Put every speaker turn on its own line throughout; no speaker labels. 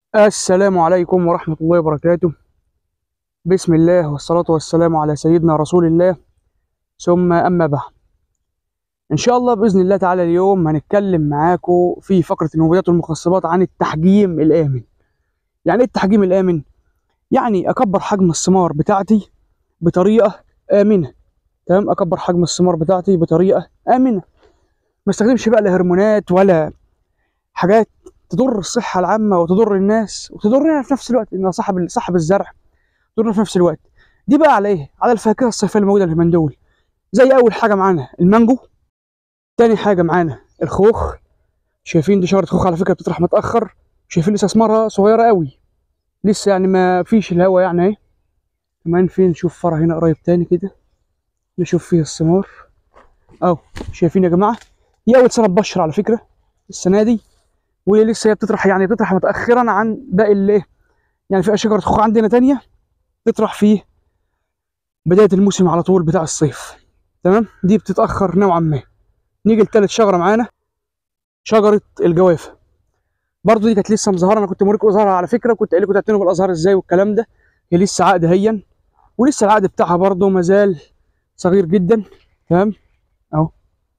السلام عليكم ورحمة الله وبركاته بسم الله والصلاة والسلام على سيدنا رسول الله ثم أما بعد إن شاء الله بإذن الله تعالى اليوم هنتكلم معاكم في فقرة المبيدات والمخصبات عن التحجيم الآمن يعني إيه التحجيم الآمن؟ يعني أكبر حجم الثمار بتاعتي بطريقة آمنة تمام أكبر حجم الثمار بتاعتي بطريقة آمنة ما استخدمش بقى لا هرمونات ولا حاجات تضر الصحة العامة وتضر الناس وتضرنا في نفس الوقت إن صاحب صاحب الزرع تضرنا في نفس الوقت دي بقى على إيه؟ على الفاكهة الصيفية الموجودة اليومين دول زي أول حاجة معانا المانجو تاني حاجة معانا الخوخ شايفين دي شجرة خوخ على فكرة بتطرح متأخر شايفين لسه ثمارها صغيرة قوي لسه يعني ما فيش الهوا يعني اهي كمان فين نشوف فرع هنا قريب تاني كده نشوف فيه الثمار اهو شايفين يا جماعة هي أول سنة تبشر على فكرة السنة دي ولسه هي بتطرح يعني بتطرح متأخرا عن باقي الايه يعني في شجرة خوخ عندنا تانية تطرح في بداية الموسم على طول بتاع الصيف تمام دي بتتأخر نوعا ما نيجي لتالت شجرة معانا شجرة الجوافة برضو دي كانت لسه مظهرة أنا كنت موريكم أزهارها على فكرة كنت قايل لكم تعتنوا بالأزهار إزاي والكلام ده هي لسه عقد هيا ولسه العقد بتاعها برضو مازال صغير جدا تمام أهو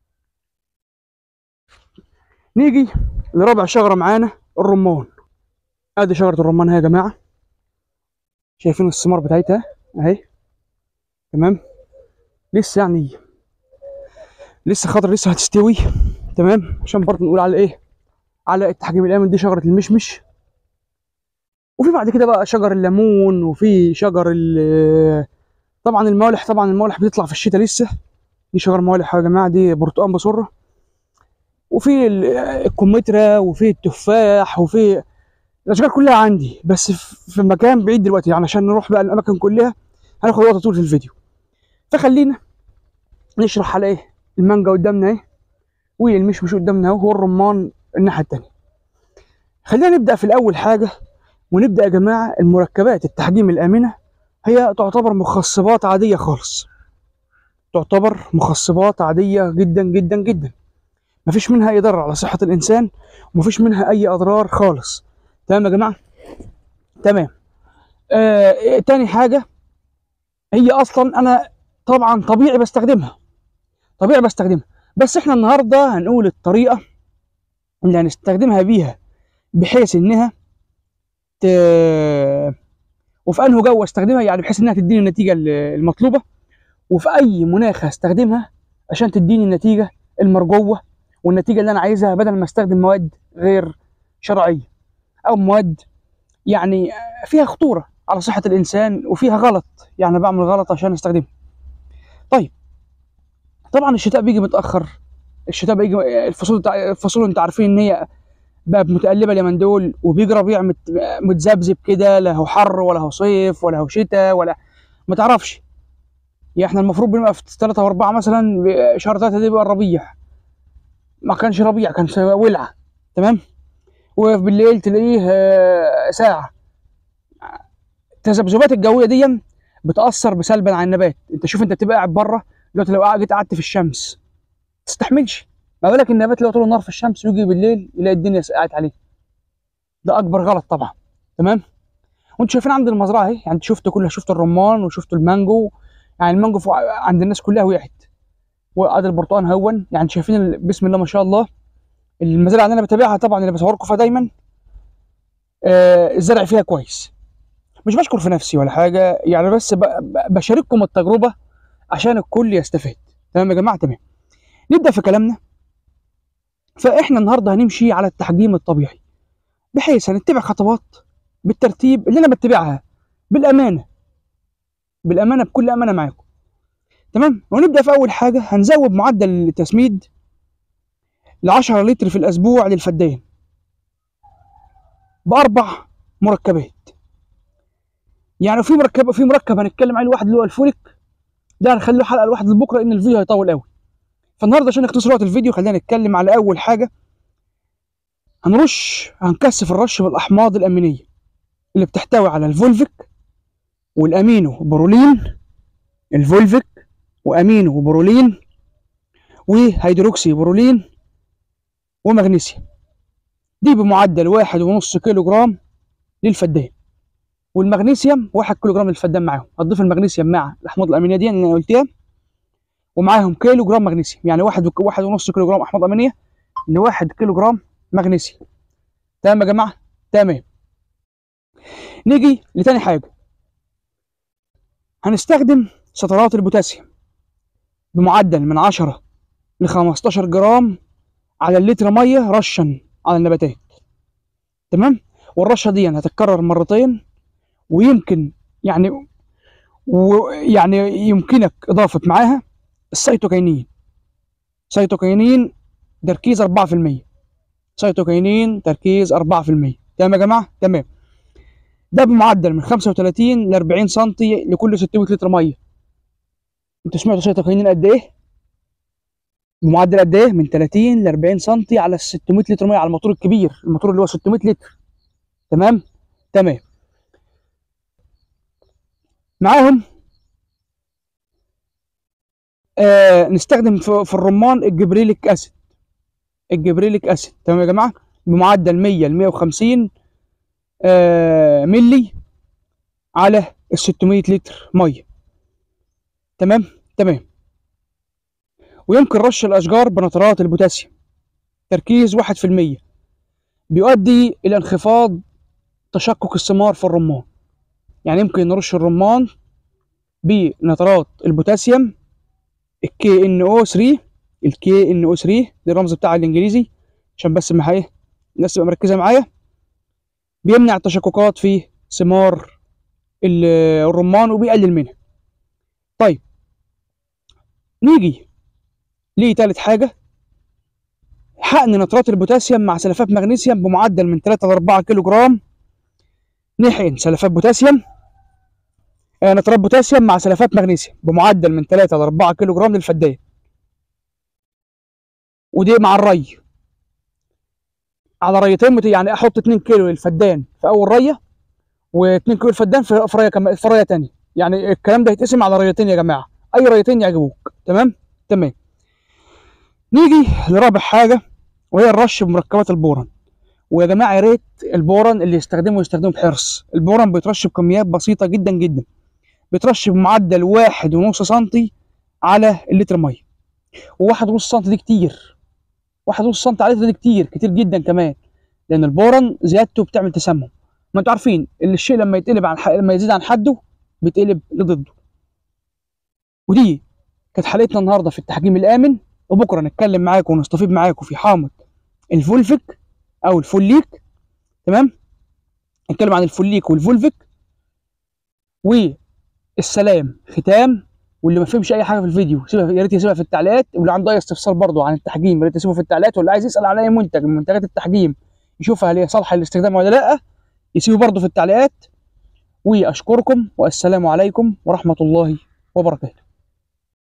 نيجي لرابع شجرة معانا الرمان ادي شجرة الرمان اهي يا جماعة شايفين الثمار بتاعتها اهي تمام لسه يعني لسه خضر لسه هتستوي تمام عشان برضه نقول على ايه على التحجيم الامن دي شجرة المشمش وفي بعد كده بقى شجر الليمون وفي شجر ال- طبعا الموالح طبعا الموالح بتطلع في الشتاء لسه دي شجر موالح يا جماعة دي برتقال بصرة وفي ال- الكمثرى وفي التفاح وفي الاشجار كلها عندي بس في في مكان بعيد دلوقتي يعني عشان نروح بقى الاماكن كلها هناخد وقت طول في الفيديو فخلينا نشرح على ايه المانجا قدامنا اهي والمشمش قدامنا اهو والرمان الناحيه التانيه خلينا نبدا في الاول حاجه ونبدا يا جماعه المركبات التحجيم الامنه هي تعتبر مخصبات عاديه خالص تعتبر مخصبات عاديه جدا جدا جدا مفيش منها اي ضرر على صحه الانسان ومفيش منها اي اضرار خالص تمام يا جماعه تمام آه تاني حاجه هي اصلا انا طبعا طبيعي بستخدمها طبيعي بستخدمها بس احنا النهارده هنقول الطريقه اللي هنستخدمها بيها بحيث انها ت... وفي انه جو استخدمها يعني بحيث انها تديني النتيجه ال- المطلوبه وفي اي مناخ هستخدمها عشان تديني النتيجه المرجوه والنتيجه اللي انا عايزها بدل ما استخدم مواد غير شرعيه او مواد يعني فيها خطوره على صحه الانسان وفيها غلط يعني بعمل غلط عشان استخدمها طيب طبعا الشتاء بيجي متاخر الشتاء بيجي الفصول بتاع الفصول انت عارفين ان هي بقى متقلبه اليومين دول وبيجي ربيع مت... متذبذب كده لا هو حر ولا هو صيف ولا هو شتاء ولا ما تعرفش يعني احنا المفروض بنبقى في ثلاثة وأربعة مثلا ب- شهر ثلاثة ده بيبقى الربيع ما كانش ربيع كان ولعة تمام وبالليل تلاقيه آه، ساعة التذبذبات الجوية دي بتأثر بسلبا على النبات انت شوف انت بتبقى قاعد بره دلوقتي لو قاعد- جيت قعدت في الشمس تستحملش ما بالك النبات اللي هو طول النهار في الشمس ويجي بالليل يلاقي الدنيا سقعت عليه ده اكبر غلط طبعا تمام وانتوا شايفين عند المزرعه اهي يعني انت شفت كلها شفت الرمان وشفت المانجو يعني المانجو فوق عند الناس كلها وقعت وادي البرتقال هون يعني شايفين ال- بسم الله ما شاء الله المزارع اللي انا بتابعها طبعا اللي بصوركم فيها دايما آه الزرع فيها كويس مش بشكر في نفسي ولا حاجه يعني بس ب- ب- بشارككم التجربه عشان الكل يستفاد تمام يا جماعه تمام نبدا في كلامنا فاحنا النهارده هنمشي على التحجيم الطبيعي بحيث هنتبع خطوات بالترتيب اللي انا بتبعها بالامانه بالامانه بكل امانه معاكم تمام ونبدا في اول حاجه هنزود معدل التسميد ل 10 لتر في الاسبوع للفدان باربع مركبات يعني في مركب في مركب هنتكلم عليه لوحده اللي هو الفوليك ده هنخليه حلقه لوحده لبكره لان الفيديو هيطول قوي فالنهارده عشان نختصر وقت الفيديو خلينا نتكلم على اول حاجه هنرش هنكثف الرش بالاحماض الامينيه اللي بتحتوي على الفولفيك والامينو برولين الفولفيك وامينو برولين وهيدروكسي برولين ومغنيسيوم دي بمعدل واحد ونص كيلو جرام للفدان والمغنيسيوم 1 كيلو جرام للفدان معاهم هتضيف المغنيسيوم مع الاحماض الامينيه دي اللي انا قلتها ومعاهم كيلو جرام مغنيسيوم يعني واحد وك- واحد ونص كيلو جرام احماض امينيه لواحد كيلو جرام مغنيسيوم تمام يا جماعه تمام نيجي لتاني حاجه هنستخدم سطرات البوتاسيوم بمعدل من 10 ل 15 جرام على اللتر ميه رشا على النباتات تمام والرشه دي هتتكرر مرتين ويمكن يعني ويعني يمكنك اضافه معاها السيتوكينين سيتوكينين تركيز 4% سيتوكينين تركيز 4% تمام يا جماعه تمام ده بمعدل من 35 ل 40 سم لكل 600 لتر ميه انتوا سمعتوا سيتوكينين قد ايه بمعدل قد ايه من 30 ل 40 سم على ال 600 لتر ميه على الموتور الكبير الموتور اللي هو 600 لتر تمام تمام معاهم آه نستخدم في, في الرمان الجبريليك اسيد الجبريليك اسيد تمام يا جماعه بمعدل 100 ل 150 آه ملي على ال 600 لتر ميه تمام تمام ويمكن رش الاشجار بنترات البوتاسيوم تركيز 1% بيؤدي الى انخفاض تشقق الثمار في الرمان يعني يمكن نرش الرمان بنترات البوتاسيوم الكي ان او 3 الكي ان او 3 ده الرمز بتاعها الانجليزي عشان بس ما ايه الناس تبقى مركزه معايا بيمنع التشققات في ثمار ال- الرمان وبيقلل منها طيب نيجي لتالت حاجه حقن نترات البوتاسيوم مع سلفات مغنيسيوم بمعدل من 3 ل 4 كيلو جرام نحقن سلفات بوتاسيوم آه، نترات بوتاسيوم مع سلفات مغنيسيوم بمعدل من 3 ل 4 كيلو جرام للفدان ودي مع الري على ريتين مت- يعني احط 2 كيلو للفدان في اول ريه و2 كيلو الفدان في في ريه كمان في ريه ثانيه يعني الكلام ده يتقسم على ريتين يا جماعه اي ريتين يعجبوك تمام تمام نيجي لرابع حاجه وهي الرش بمركبات البوران ويا جماعه يا ريت البوران اللي يستخدمه يستخدمه بحرص البوران بيترش بكميات بسيطه جدا جدا بيترش بمعدل واحد ونص سنتي على اللتر ميه وواحد ونص سنتي دي كتير واحد ونص سنتي على اللتر دي كتير كتير جدا كمان لان البوران زيادته بتعمل تسمم ما انتوا عارفين ان الشيء لما يتقلب عن ح... لما يزيد عن حده بيتقلب لضده ودي كانت حلقتنا النهارده في التحجيم الامن وبكره نتكلم معاكم ونستفيد معاكم في حامض الفولفيك او الفوليك تمام نتكلم عن الفوليك والفولفيك والسلام ختام واللي ما فهمش اي حاجه في الفيديو سيبها يا ريت يسيبها في التعليقات واللي عنده اي استفسار برضه عن التحجيم يا ريت يسيبه في التعليقات واللي عايز يسال على اي منتج من منتجات التحجيم يشوفها هل هي صالحه للاستخدام ولا لا يسيبه برضه في التعليقات واشكركم والسلام عليكم ورحمه الله وبركاته